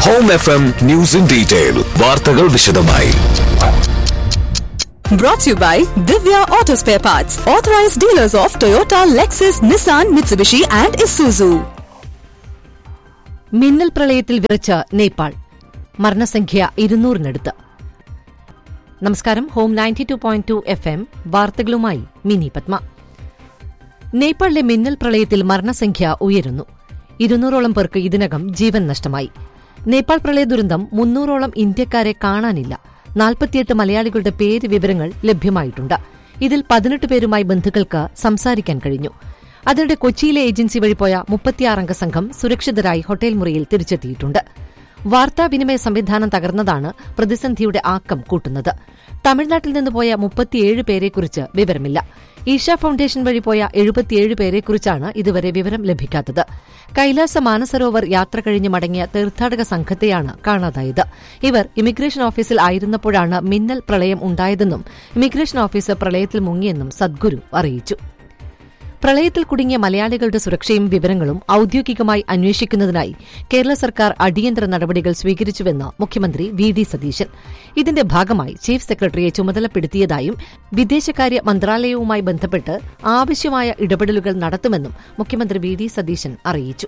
Home F M news in detail വാർത്തകൾ വിശദമായി Brought to you by Divya Auto Spare Parts, authorized dealers of Toyota, Lexus, Nissan, Mitsubishi, and Isuzu. മിന്നൽ പ്രളയത്തിൽ വിറച്ച നേപ്പാൾ മരണസംഖ്യ ഇരുന്നൂറിനടുത്ത് നമസ്കാരം home ninety two point two F M വാർത്തകളുമായി മിനി പത്മ നേപ്പാളിലെ മിന്നൽ പ്രളയത്തിൽ മരണസംഖ്യ ഉയരുന്നു ഇരുന്നൂറോളം പേർക്ക് ഇതിനകം ജീവൻ നഷ്ടമായി നേപ്പാൾ പ്രളയ ദുരന്തം മുന്നൂറോളം ഇന്ത്യക്കാരെ കാണാനില്ല നാൽപ്പത്തിയെട്ട് മലയാളികളുടെ പേര് വിവരങ്ങൾ ലഭ്യമായിട്ടുണ്ട് ഇതിൽ പതിനെട്ട് പേരുമായി ബന്ധുക്കൾക്ക് സംസാരിക്കാൻ കഴിഞ്ഞു അതിനിടെ കൊച്ചിയിലെ ഏജൻസി വഴി പോയ മുപ്പത്തിയാറംഗ സംഘം സുരക്ഷിതരായി ഹോട്ടൽ മുറിയിൽ തിരിച്ചെത്തിയിട്ടുണ്ട് വാർത്താവിനിമയ സംവിധാനം തകർന്നതാണ് പ്രതിസന്ധിയുടെ ആക്കം കൂട്ടുന്നത് തമിഴ്നാട്ടിൽ നിന്ന് പോയ മുപ്പത്തിയേഴ് പേരെക്കുറിച്ച് വിവരമില്ല ഈഷ ഫൌണ്ടേഷൻ വഴി പോയ എഴുപത്തിയേഴ് പേരെക്കുറിച്ചാണ് ഇതുവരെ വിവരം ലഭിക്കാത്തത് കൈലാസ മാനസരോവർ യാത്ര കഴിഞ്ഞ് മടങ്ങിയ തീർത്ഥാടക സംഘത്തെയാണ് കാണാതായത് ഇവർ ഇമിഗ്രേഷൻ ഓഫീസിൽ ആയിരുന്നപ്പോഴാണ് മിന്നൽ പ്രളയം ഉണ്ടായതെന്നും ഇമിഗ്രേഷൻ ഓഫീസർ പ്രളയത്തിൽ മുങ്ങിയെന്നും സദ്ഗുരു അറിയിച്ചു പ്രളയത്തിൽ കുടുങ്ങിയ മലയാളികളുടെ സുരക്ഷയും വിവരങ്ങളും ഔദ്യോഗികമായി അന്വേഷിക്കുന്നതിനായി കേരള സർക്കാർ അടിയന്തര നടപടികൾ സ്വീകരിച്ചുവെന്ന് മുഖ്യമന്ത്രി വി ഡി സതീശൻ ഇതിന്റെ ഭാഗമായി ചീഫ് സെക്രട്ടറിയെ ചുമതലപ്പെടുത്തിയതായും വിദേശകാര്യ മന്ത്രാലയവുമായി ബന്ധപ്പെട്ട് ആവശ്യമായ ഇടപെടലുകൾ നടത്തുമെന്നും മുഖ്യമന്ത്രി വി ഡി സതീശൻ അറിയിച്ചു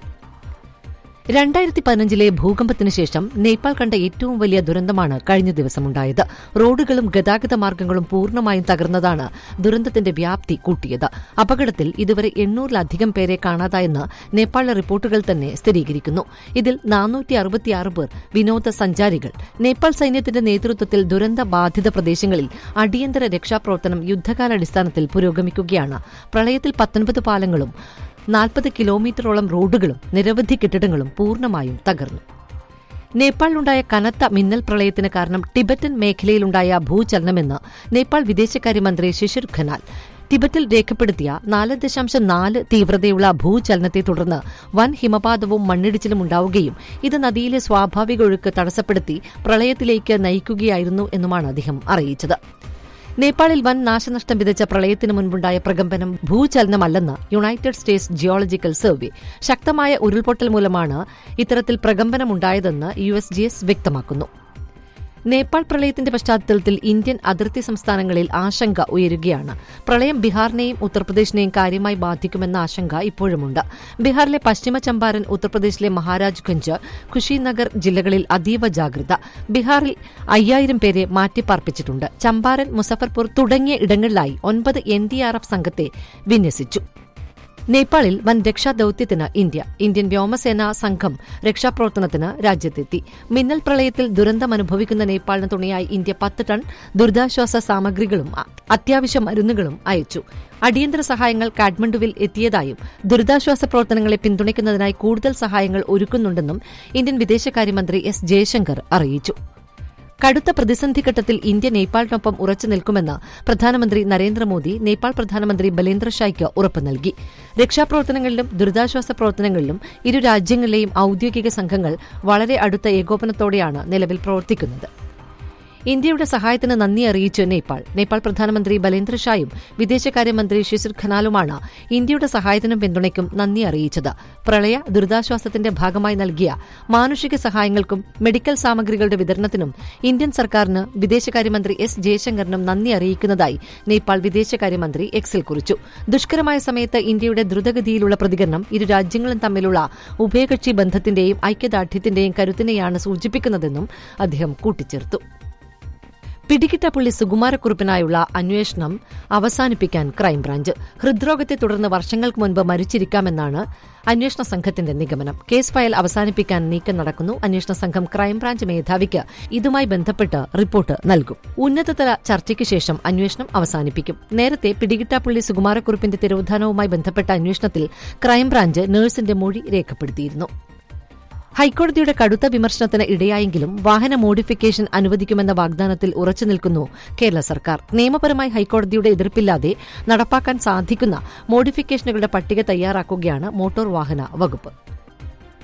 രണ്ടായിരത്തി പതിനഞ്ചിലെ ഭൂകമ്പത്തിന് ശേഷം നേപ്പാൾ കണ്ട ഏറ്റവും വലിയ ദുരന്തമാണ് കഴിഞ്ഞ ദിവസമുണ്ടായത് റോഡുകളും ഗതാഗത മാർഗ്ഗങ്ങളും പൂർണ്ണമായും തകർന്നതാണ് ദുരന്തത്തിന്റെ വ്യാപ്തി കൂട്ടിയത് അപകടത്തിൽ ഇതുവരെ എണ്ണൂറിലധികം പേരെ കാണാതായെന്ന് നേപ്പാളിലെ റിപ്പോർട്ടുകൾ തന്നെ സ്ഥിരീകരിക്കുന്നു ഇതിൽ നാനൂറ്റി അറുപത്തിയാറ് പേർ വിനോദസഞ്ചാരികൾ നേപ്പാൾ സൈന്യത്തിന്റെ നേതൃത്വത്തിൽ ദുരന്ത ബാധിത പ്രദേശങ്ങളിൽ അടിയന്തര രക്ഷാപ്രവർത്തനം യുദ്ധകാലാടിസ്ഥാനത്തിൽ പുരോഗമിക്കുകയാണ് പ്രളയത്തിൽ പത്തൊൻപത് പാലങ്ങളും നാൽപ്പത് കിലോമീറ്ററോളം റോഡുകളും നിരവധി കെട്ടിടങ്ങളും പൂർണ്ണമായും തകർന്നു നേപ്പാളിലുണ്ടായ കനത്ത മിന്നൽ പ്രളയത്തിന് കാരണം ടിബറ്റൻ മേഖലയിലുണ്ടായ ഭൂചലനമെന്ന് നേപ്പാൾ വിദേശകാര്യമന്ത്രി ശിശിർ ഖനാൽ ടിബറ്റിൽ രേഖപ്പെടുത്തിയ നാല് ദശാംശം നാല് തീവ്രതയുള്ള ഭൂചലനത്തെ തുടർന്ന് വൻ ഹിമപാതവും മണ്ണിടിച്ചിലും ഉണ്ടാവുകയും ഇത് നദിയിലെ സ്വാഭാവിക ഒഴുക്ക് തടസ്സപ്പെടുത്തി പ്രളയത്തിലേക്ക് നയിക്കുകയായിരുന്നു എന്നുമാണ് അദ്ദേഹം അറിയിച്ചത് നേപ്പാളിൽ വൻ നാശനഷ്ടം വിതച്ച പ്രളയത്തിന് മുൻപുണ്ടായ പ്രകമ്പനം ഭൂചലനമല്ലെന്ന് യുണൈറ്റഡ് സ്റ്റേറ്റ്സ് ജിയോളജിക്കൽ സർവേ ശക്തമായ ഉരുൾപൊട്ടൽ മൂലമാണ് ഇത്തരത്തിൽ പ്രകമ്പനമുണ്ടായതെന്ന് യു എസ് ജി എസ് വ്യക്തമാക്കുന്നു നേപ്പാൾ പ്രളയത്തിന്റെ പശ്ചാത്തലത്തിൽ ഇന്ത്യൻ അതിർത്തി സംസ്ഥാനങ്ങളിൽ ആശങ്ക ഉയരുകയാണ് പ്രളയം ബീഹാറിനെയും ഉത്തർപ്രദേശിനെയും കാര്യമായി ബാധിക്കുമെന്ന ആശങ്ക ഇപ്പോഴുമുണ്ട് ബീഹാറിലെ പശ്ചിമ ചമ്പാരൻ ഉത്തർപ്രദേശിലെ മഹാരാജ്ഗഞ്ച് ഖുഷിനഗർ ജില്ലകളിൽ അതീവ ജാഗ്രത ബീഹാറിൽ അയ്യായിരം പേരെ മാറ്റിപ്പാർപ്പിച്ചിട്ടുണ്ട് ചമ്പാരൻ മുസഫർപൂർ തുടങ്ങിയ ഇടങ്ങളിലായി ഒൻപത് എൻ ഡി ആർ എഫ് സംഘത്തെ വിന്യസിച്ചു നേപ്പാളിൽ വൻ രക്ഷാദൌത്യത്തിന് ഇന്ത്യ ഇന്ത്യൻ വ്യോമസേനാ സംഘം രക്ഷാപ്രവർത്തനത്തിന് രാജ്യത്തെത്തി മിന്നൽ പ്രളയത്തിൽ ദുരന്തമനുഭവിക്കുന്ന നേപ്പാളിന് തുണയായി ഇന്ത്യ പത്ത് ടൺ ദുരിതാശ്വാസ സാമഗ്രികളും അത്യാവശ്യ മരുന്നുകളും അയച്ചു അടിയന്തര സഹായങ്ങൾ കാഠ്മണ്ഡുവിൽ എത്തിയതായും ദുരിതാശ്വാസ പ്രവർത്തനങ്ങളെ പിന്തുണയ്ക്കുന്നതിനായി കൂടുതൽ സഹായങ്ങൾ ഒരുക്കുന്നുണ്ടെന്നും ഇന്ത്യൻ വിദേശകാര്യമന്ത്രി എസ് ജയശങ്കർ അറിയിച്ചു കടുത്ത പ്രതിസന്ധി ഘട്ടത്തിൽ ഇന്ത്യ നേപ്പാളിനൊപ്പം ഉറച്ചു നിൽക്കുമെന്ന് പ്രധാനമന്ത്രി നരേന്ദ്രമോദി നേപ്പാൾ പ്രധാനമന്ത്രി ബലേന്ദ്ര ഷായ്ക്ക് ഉറപ്പ് നൽകി രക്ഷാപ്രവർത്തനങ്ങളിലും ദുരിതാശ്വാസ പ്രവർത്തനങ്ങളിലും ഇരു രാജ്യങ്ങളിലെയും ഔദ്യോഗിക സംഘങ്ങൾ വളരെ അടുത്ത ഏകോപനത്തോടെയാണ് നിലവിൽ പ്രവർത്തിക്കുന്നത് ഇന്ത്യയുടെ സഹായത്തിന് നന്ദി അറിയിച്ചു നേപ്പാൾ നേപ്പാൾ പ്രധാനമന്ത്രി ബലേന്ദ്ര ഷായും വിദേശകാര്യമന്ത്രി ശിശിർ ഖനാലുമാണ് ഇന്ത്യയുടെ സഹായത്തിനും പിന്തുണയ്ക്കും നന്ദി അറിയിച്ചത് പ്രളയ ദുരിതാശ്വാസത്തിന്റെ ഭാഗമായി നൽകിയ മാനുഷിക സഹായങ്ങൾക്കും മെഡിക്കൽ സാമഗ്രികളുടെ വിതരണത്തിനും ഇന്ത്യൻ സർക്കാരിന് വിദേശകാര്യമന്ത്രി എസ് ജയശങ്കറിനും നന്ദി അറിയിക്കുന്നതായി നേപ്പാൾ വിദേശകാര്യമന്ത്രി എക്സിൽ കുറിച്ചു ദുഷ്കരമായ സമയത്ത് ഇന്ത്യയുടെ ദ്രുതഗതിയിലുള്ള പ്രതികരണം ഇരു രാജ്യങ്ങളും തമ്മിലുള്ള ഉഭയകക്ഷി ബന്ധത്തിന്റെയും ഐക്യദാർഢ്യത്തിന്റെയും കരുത്തിനെയാണ് സൂചിപ്പിക്കുന്നതെന്നും അദ്ദേഹം കൂട്ടിച്ചേർത്തു പിടികിട്ടപ്പള്ളി സുകുമാരക്കുറുപ്പിനായുള്ള അന്വേഷണം അവസാനിപ്പിക്കാൻ ക്രൈംബ്രാഞ്ച് ഹൃദ്രോഗത്തെ തുടർന്ന് വർഷങ്ങൾക്ക് മുൻപ് മരിച്ചിരിക്കാമെന്നാണ് അന്വേഷണ സംഘത്തിന്റെ നിഗമനം കേസ് ഫയൽ അവസാനിപ്പിക്കാൻ നീക്കം നടക്കുന്നു അന്വേഷണ സംഘം ക്രൈംബ്രാഞ്ച് മേധാവിക്ക് ഇതുമായി ബന്ധപ്പെട്ട് റിപ്പോർട്ട് നൽകും ഉന്നതതല ചർച്ചയ്ക്ക് ശേഷം അന്വേഷണം അവസാനിപ്പിക്കും നേരത്തെ പിടികിട്ടാപ്പള്ളി സുകുമാരക്കുറുപ്പിന്റെ തിരോധാനവുമായി ബന്ധപ്പെട്ട അന്വേഷണത്തിൽ ക്രൈംബ്രാഞ്ച് നഴ്സിന്റെ മൊഴി രേഖപ്പെടുത്തിയിരുന്നു ഹൈക്കോടതിയുടെ കടുത്ത വിമർശനത്തിന് ഇടയായെങ്കിലും വാഹന മോഡിഫിക്കേഷൻ അനുവദിക്കുമെന്ന വാഗ്ദാനത്തിൽ ഉറച്ചുനിൽക്കുന്നു കേരള സർക്കാർ നിയമപരമായി ഹൈക്കോടതിയുടെ എതിർപ്പില്ലാതെ നടപ്പാക്കാൻ സാധിക്കുന്ന മോഡിഫിക്കേഷനുകളുടെ പട്ടിക തയ്യാറാക്കുകയാണ് മോട്ടോർ വാഹന വകുപ്പ്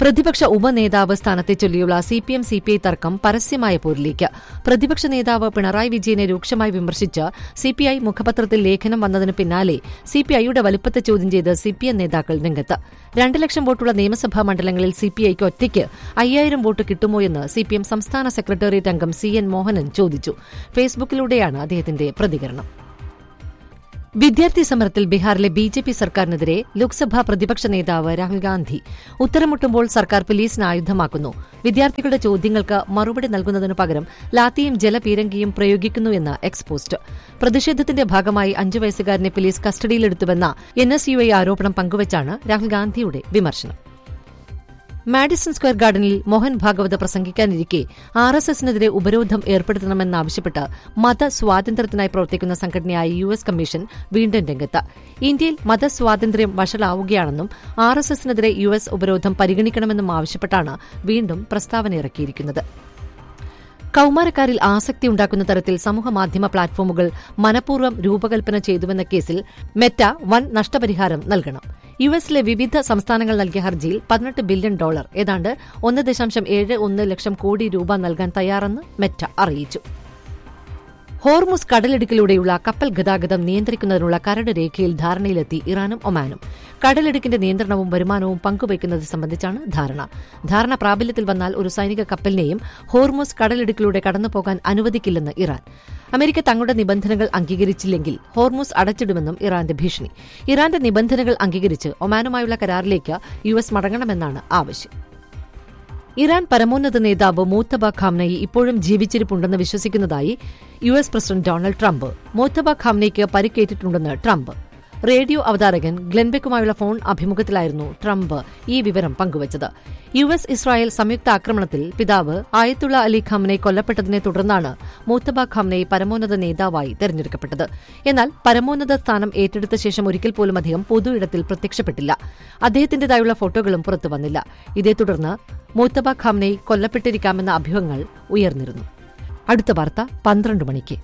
പ്രതിപക്ഷ ഉപനേതാവ് സ്ഥാനത്തെ ചൊല്ലിയുള്ള C P M C P I തർക്കം പരസ്യമായ പോരിലേക്ക് പ്രതിപക്ഷ നേതാവ് പിണറായി വിജയനെ രൂക്ഷമായി വിമർശിച്ച് സിപിഐ മുഖപത്രത്തിൽ ലേഖനം വന്നതിന് പിന്നാലെ സിപിഐയുടെ വലുപ്പത്തെ ചോദ്യം ചെയ്ത് സിപിഎം നേതാക്കൾ രംഗത്ത് രണ്ട് ലക്ഷം വോട്ടുള്ള നിയമസഭാ മണ്ഡലങ്ങളിൽ സിപിഐക്ക് ഒറ്റയ്ക്ക് അയ്യായിരം വോട്ട് കിട്ടുമോ എന്ന് സിപിഎം സംസ്ഥാന സെക്രട്ടേറിയറ്റ് അംഗം സി എൻ മോഹനൻ ചോദിച്ചു ഫേസ്ബുക്കിലൂടെയാണ് അദ്ദേഹത്തിന്റെ പ്രതികരണം വിദ്യാർത്ഥി സമരത്തിൽ ബീഹാറിലെ ബി ജെ പി സർക്കാരിനെതിരെ ലോക്സഭാ പ്രതിപക്ഷ നേതാവ് രാഹുൽ ഗാന്ധി ഉത്തരമുട്ടുമ്പോൾ സർക്കാർ പോലീസിന് ആയുധമാക്കുന്നു വിദ്യാർത്ഥികളുടെ ചോദ്യങ്ങൾക്ക് മറുപടി നൽകുന്നതിനു പകരം ലാത്തിയും ജലപീരങ്കിയും പ്രയോഗിക്കുന്നുവെന്ന് എക്സ്പോസ്റ്റ് പ്രതിഷേധത്തിന്റെ ഭാഗമായി അഞ്ചു വയസ്സുകാരനെ പോലീസ് കസ്റ്റഡിയിലെടുത്തുവെന്ന എൻ എസ് യു ഐ ആരോപണം പങ്കുവച്ചാണ് രാഹുൽ ഗാന്ധിയുടെ വിമർശനം മാഡിസൺ സ്ക്വയർ ഗാർഡനിൽ മോഹൻ ഭാഗവത് പ്രസംഗിക്കാനിരിക്കെ ആർ എസ് എസിനെതിരെ ഉപരോധം ഏർപ്പെടുത്തണമെന്നാവശ്യപ്പെട്ട് മതസ്വാതന്ത്ര്യത്തിനായി പ്രവർത്തിക്കുന്ന സംഘടനയായ യു എസ് കമ്മീഷൻ വീണ്ടും രംഗത്ത് ഇന്ത്യയിൽ മതസ്വാതന്ത്ര്യം വഷളാവുകയാണെന്നും ആർ എസ് എസിനെതിരെ യു എസ് ഉപരോധം പരിഗണിക്കണമെന്നും ആവശ്യപ്പെട്ടാണ് വീണ്ടും പ്രസ്താവന ഇറക്കിയിരിക്കുന്നത് കൌമാരക്കാരിൽ ആസക്തിയുണ്ടാക്കുന്ന തരത്തിൽ സമൂഹമാധ്യമ പ്ലാറ്റ്ഫോമുകൾ മനഃപൂർവ്വം രൂപകൽപ്പന ചെയ്തുവെന്ന കേസിൽ മെറ്റ വൻ നഷ്ടപരിഹാരം നൽകണം യു എസിലെ വിവിധ സംസ്ഥാനങ്ങൾ നൽകിയ ഹർജിയിൽ പതിനെട്ട് ബില്യൺ ഡോളർ ഏതാണ്ട് ഒന്ന് ദശാംശം ഏഴ് ഒന്ന് ലക്ഷം കോടി രൂപ നൽകാൻ തയ്യാറെന്ന് മെറ്റ അറിയിച്ചു ഹോർമുസ് കടലിടുക്കിലൂടെയുള്ള കപ്പൽ ഗതാഗതം നിയന്ത്രിക്കുന്നതിനുള്ള കരട് രേഖയിൽ ധാരണയിലെത്തി ഇറാനും ഒമാനും കടലിടുക്കിന്റെ നിയന്ത്രണവും വരുമാനവും പങ്കുവയ്ക്കുന്നത് സംബന്ധിച്ചാണ് ധാരണ ധാരണ പ്രാബല്യത്തിൽ വന്നാൽ ഒരു സൈനിക കപ്പലിനെയും ഹോർമുസ് കടലിടുക്കിലൂടെ കടന്നുപോകാൻ അനുവദിക്കില്ലെന്ന് ഇറാൻ അമേരിക്ക തങ്ങളുടെ നിബന്ധനകൾ അംഗീകരിച്ചില്ലെങ്കിൽ ഹോർമുസ് അടച്ചിടുമെന്നും ഇറാന്റെ ഭീഷണി ഇറാന്റെ നിബന്ധനകൾ അംഗീകരിച്ച് ഒമാനുമായുള്ള കരാറിലേക്ക് യു എസ് മടങ്ങണമെന്നാണ് ആവശ്യം ഇറാൻ പരമോന്നത നേതാവ് മൂത്തബ ഖാംനയി ഇപ്പോഴും ജീവിച്ചിരിപ്പുണ്ടെന്ന് വിശ്വസിക്കുന്നതായി U S president Donald Trump Mojtaba ഖാംനയ്ക്ക് പരിക്കേറ്റിട്ടുണ്ടെന്ന് ട്രംപ് റേഡിയോ അവതാരകൻ ഗ്ലെൻബെക്കുമായുള്ള ഫോൺ അഭിമുഖത്തിലായിരുന്നു ട്രംപ് ഈ വിവരം പങ്കുവച്ചത് യു എസ് ഇസ്രായേൽ സംയുക്ത ആക്രമണത്തിൽ പിതാവ് ആയത്തുള്ള അലി ഖാംനെ കൊല്ലപ്പെട്ടതിനെ തുടർന്നാണ് മൂത്തബ ഖാംനെ പരമോന്നത നേതാവായി തെരഞ്ഞെടുക്കപ്പെട്ടത് എന്നാൽ പരമോന്നത സ്ഥാനം ഏറ്റെടുത്ത ശേഷം ഒരിക്കൽ പോലും അദ്ദേഹം പൊതുയിടത്തിൽ പ്രത്യക്ഷപ്പെട്ടില്ല അദ്ദേഹത്തിന്റേതായുള്ള ഫോട്ടോകളും പുറത്തു വന്നില്ല ഇതേ തുടർന്ന് മൂത്തബ ഖാംനെ കൊല്ലപ്പെട്ടിരിക്കാമെന്ന അഭ്യൂഹങ്ങൾ ഉയർന്നിരുന്നു അടുത്ത വാർത്ത പന്ത്രണ്ട് മണിക്ക്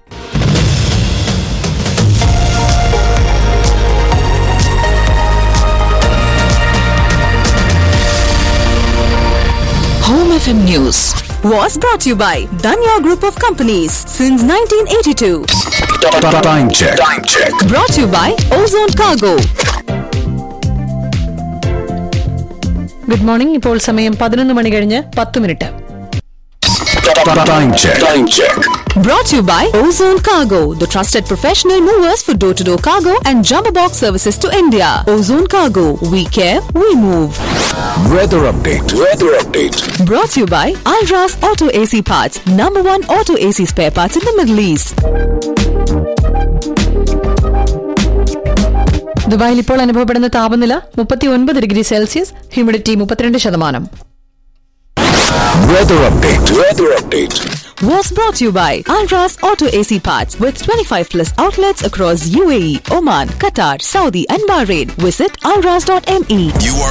Home FM News was brought to you by Danya Group of Companies since 1982. Time check. Time check. Brought to you by Ozone Cargo. Good morning ഇപ്പോൾ സമയം പതിനൊന്ന് മണി കഴിഞ്ഞ് പത്ത് minute Time check. Time check. Brought to you by Ozone Cargo, the trusted professional movers for door to door cargo and jumbo box services to India. Ozone Cargo, we care, we move. Weather update. Weather update. Brought to you by Alras Auto AC Parts, number one auto AC spare parts in the Middle East. ദുബായിൽ ഇപ്പോൾ അനുഭവപ്പെടുന്ന താപനില മുപ്പത്തി ഒൻപത് degree Celsius humidity മുപ്പത്തിരണ്ട് ശതമാനം Weather update. Weather update. Was brought to you by Alras Auto AC Parts with 25 plus outlets across UAE, Oman, Qatar, Saudi, and Bahrain. Visit alras.me. You are